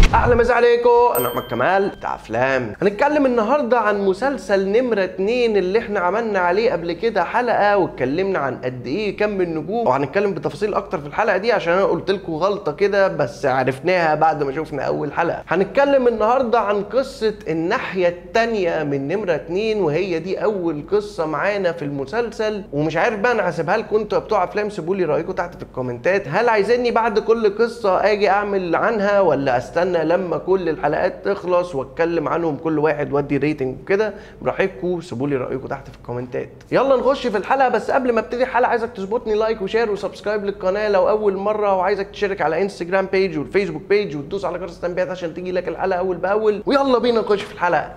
اهلا مسا عليكم انا احمد كمال بتاع افلام هنتكلم النهارده عن مسلسل نمره اتنين اللي احنا عملنا عليه قبل كده حلقه واتكلمنا عن قد ايه كم النجوم وهنتكلم بتفاصيل اكتر في الحلقه دي عشان انا قلت لكم غلطه كده بس عرفناها بعد ما شفنا اول حلقه هنتكلم النهارده عن قصه الناحيه التانيه من نمره اتنين وهي دي اول قصه معانا في المسلسل ومش عارف بقى انا هسيبها لكم انتوا بتوع افلام سيبوا لي رايكم تحت في الكومنتات هل عايزيني بعد كل قصه اجي اعمل عنها ولا استنى لما كل الحلقات تخلص واتكلم عنهم كل واحد وادي ريتنج وكده براحتكم سيبوا لي رايكم تحت في الكومنتات يلا نخش في الحلقه بس قبل ما ابتدي الحلقه عايزك تظبطني لايك وشير وسبسكرايب للقناه لو اول مره وعايزك تشترك على انستجرام بيج والفيسبوك بيج وتدوس على جرس التنبيهات عشان تيجي لك الحلقه اول باول ويلا بينا نخش في الحلقه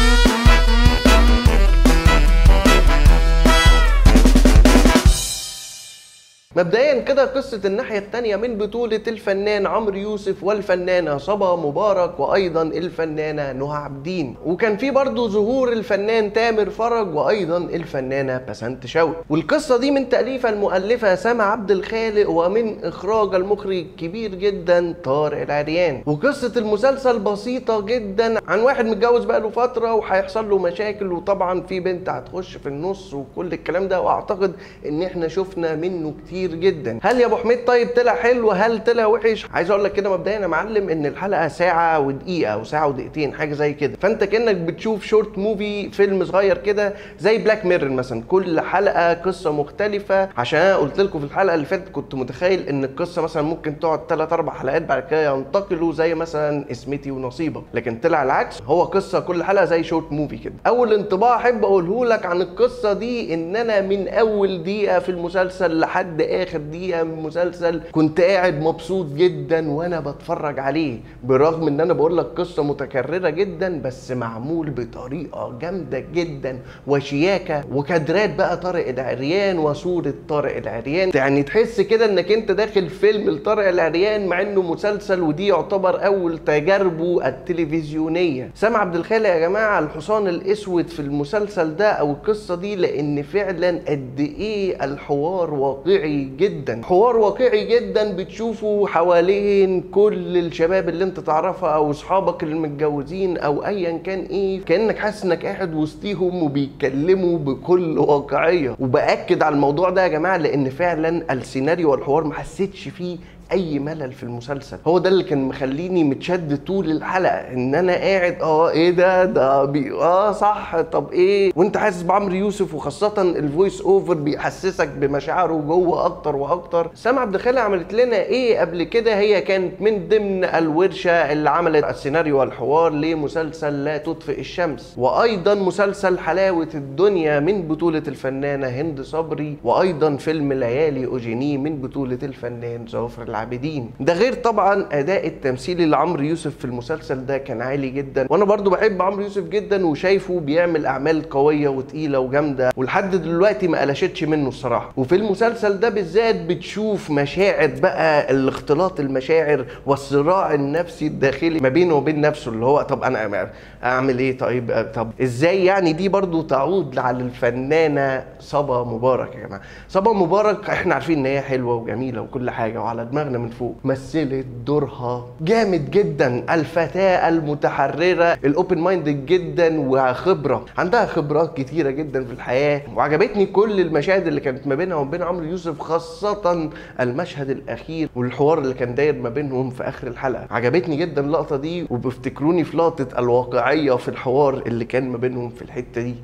مبدئيا كده قصة الناحية التانية من بطولة الفنان عمرو يوسف والفنانة صبا مبارك وأيضا الفنانة نهى عابدين وكان في برضه ظهور الفنان تامر فرج وأيضا الفنانة بسنت شوقي والقصة دي من تأليف المؤلفة سما عبد الخالق ومن إخراج المخرج الكبير جدا طارق العريان وقصة المسلسل بسيطة جدا عن واحد متجوز بقاله فترة وهيحصل له مشاكل وطبعا في بنت هتخش في النص وكل الكلام ده وأعتقد إن إحنا شفنا منه كتير كتير جدا هل يا ابو حميد طيب طلع حلو هل طلع وحش عايز اقول لك كده مبدئيا يا معلم ان الحلقه ساعه ودقيقه او ساعه ودقيقتين حاجه زي كده فانت كانك بتشوف شورت موفي فيلم صغير كده زي بلاك ميرور مثلا كل حلقه قصه مختلفه عشان انا قلت لكم في الحلقه اللي فاتت كنت متخيل ان القصه مثلا ممكن تقعد 3 4 حلقات بعد كده ينتقلوا زي مثلا اسمتي ونصيبك لكن طلع العكس هو قصه كل حلقه زي شورت موفي كده اول انطباع احب اقوله لك عن القصه دي ان انا من اول دقيقه في المسلسل لحد اخر دقيقه من المسلسل كنت قاعد مبسوط جدا وانا بتفرج عليه برغم ان انا بقول لك قصه متكرره جدا بس معمول بطريقه جامده جدا وشياكه وكادرات بقى طارق العريان وصوره طارق العريان يعني تحس كده انك انت داخل فيلم لطارق العريان مع انه مسلسل ودي يعتبر اول تجاربه التلفزيونيه سام عبد الخالق يا جماعه الحصان الاسود في المسلسل ده او القصه دي لان فعلا قد ايه الحوار واقعي جدا حوار واقعي جدا بتشوفه حوالين كل الشباب اللي انت تعرفها او اصحابك المتجوزين او ايا كان ايه كانك حاسس انك قاعد وسطيهم وبيتكلموا بكل واقعيه وباكد على الموضوع ده يا جماعه لان فعلا السيناريو والحوار ما حسيتش فيه اي ملل في المسلسل هو ده اللي كان مخليني متشد طول الحلقه ان انا قاعد اه ايه ده ده بي اه صح طب ايه وانت حاسس بعمرو يوسف وخاصه الفويس اوفر بيحسسك بمشاعره جوه اكتر واكتر سام عبد الخالق عملت لنا ايه قبل كده هي كانت من ضمن الورشه اللي عملت السيناريو والحوار لمسلسل لا تطفئ الشمس وايضا مسلسل حلاوه الدنيا من بطوله الفنانه هند صبري وايضا فيلم ليالي اوجيني من بطوله الفنان ظافر العابدين ده غير طبعا اداء التمثيلي لعمرو يوسف في المسلسل ده كان عالي جدا وانا برضو بحب عمرو يوسف جدا وشايفه بيعمل اعمال قويه وتقيله وجامده ولحد دلوقتي ما قلشتش منه الصراحه وفي المسلسل ده بالذات بتشوف مشاعر بقى الاختلاط المشاعر والصراع النفسي الداخلي ما بينه وبين نفسه اللي هو طب انا اعمل ايه طيب طب ازاي يعني دي برضو تعود على الفنانه صبا مبارك يا جماعه صبا مبارك احنا عارفين ان هي حلوه وجميله وكل حاجه وعلى دماغنا دماغنا من فوق مثلت دورها جامد جدا الفتاة المتحررة الاوبن مايند جدا وخبرة عندها خبرات كتيرة جدا في الحياة وعجبتني كل المشاهد اللي كانت ما بينها وبين عمرو يوسف خاصة المشهد الأخير والحوار اللي كان داير ما بينهم في آخر الحلقة عجبتني جدا اللقطة دي وبيفتكروني في لقطة الواقعية في الحوار اللي كان ما بينهم في الحتة دي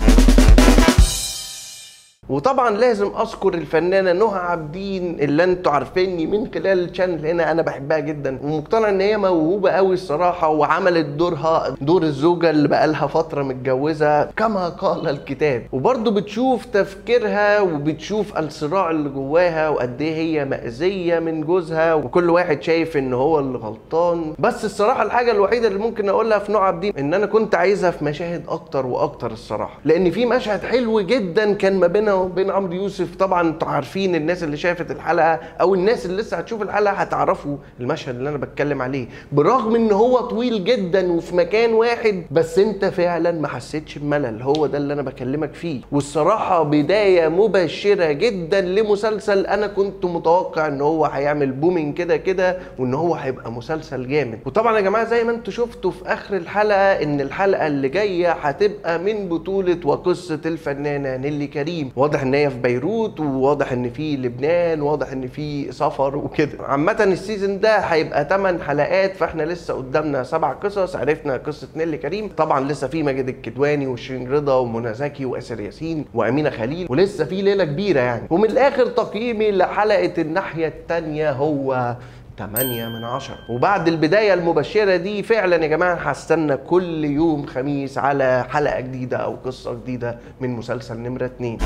وطبعا لازم اذكر الفنانه نهى عابدين اللي انتوا عارفيني من خلال الشانل هنا انا بحبها جدا ومقتنع ان هي موهوبه قوي الصراحه وعملت دورها دور الزوجه اللي بقالها فتره متجوزه كما قال الكتاب وبرضه بتشوف تفكيرها وبتشوف الصراع اللي جواها وقد ايه هي مأذيه من جوزها وكل واحد شايف ان هو اللي غلطان بس الصراحه الحاجه الوحيده اللي ممكن اقولها في نوع عابدين ان انا كنت عايزها في مشاهد اكتر واكتر الصراحه لان في مشهد حلو جدا كان ما بينها بينها وبين عمرو يوسف طبعا انتوا عارفين الناس اللي شافت الحلقه او الناس اللي لسه هتشوف الحلقه هتعرفوا المشهد اللي انا بتكلم عليه برغم ان هو طويل جدا وفي مكان واحد بس انت فعلا ما حسيتش بملل هو ده اللي انا بكلمك فيه والصراحه بدايه مبشره جدا لمسلسل انا كنت متوقع ان هو هيعمل بومينج كده كده وان هو هيبقى مسلسل جامد وطبعا يا جماعه زي ما انتوا شفتوا في اخر الحلقه ان الحلقه اللي جايه هتبقى من بطوله وقصه الفنانه نيلي كريم واضح ان هي في بيروت وواضح ان في لبنان واضح ان في سفر وكده عامه السيزون ده هيبقى 8 حلقات فاحنا لسه قدامنا سبع قصص عرفنا قصه نيلي كريم طبعا لسه في ماجد الكدواني وشيرين رضا ومنى زكي واسر ياسين وامينه خليل ولسه في ليله كبيره يعني ومن الاخر تقييمي لحلقه الناحيه الثانيه هو 8 من 10 وبعد البداية المبشرة دي فعلا يا جماعة هستنى كل يوم خميس على حلقة جديدة أو قصة جديدة من مسلسل نمرة 2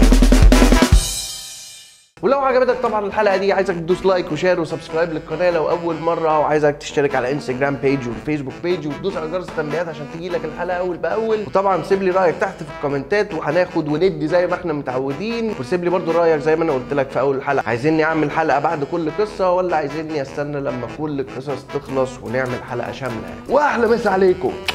ولو عجبتك طبعا الحلقه دي عايزك تدوس لايك وشير وسبسكرايب للقناه لو اول مره وعايزك تشترك على انستجرام بيج والفيسبوك بيج وتدوس على جرس التنبيهات عشان تجي لك الحلقه اول باول وطبعا سيب لي رايك تحت في الكومنتات وهناخد وندي زي ما احنا متعودين وسيب لي برده رايك زي ما انا قلت لك في اول الحلقه عايزيني اعمل حلقه بعد كل قصه ولا عايزيني استنى لما كل القصص تخلص ونعمل حلقه شامله واحلى مسا عليكم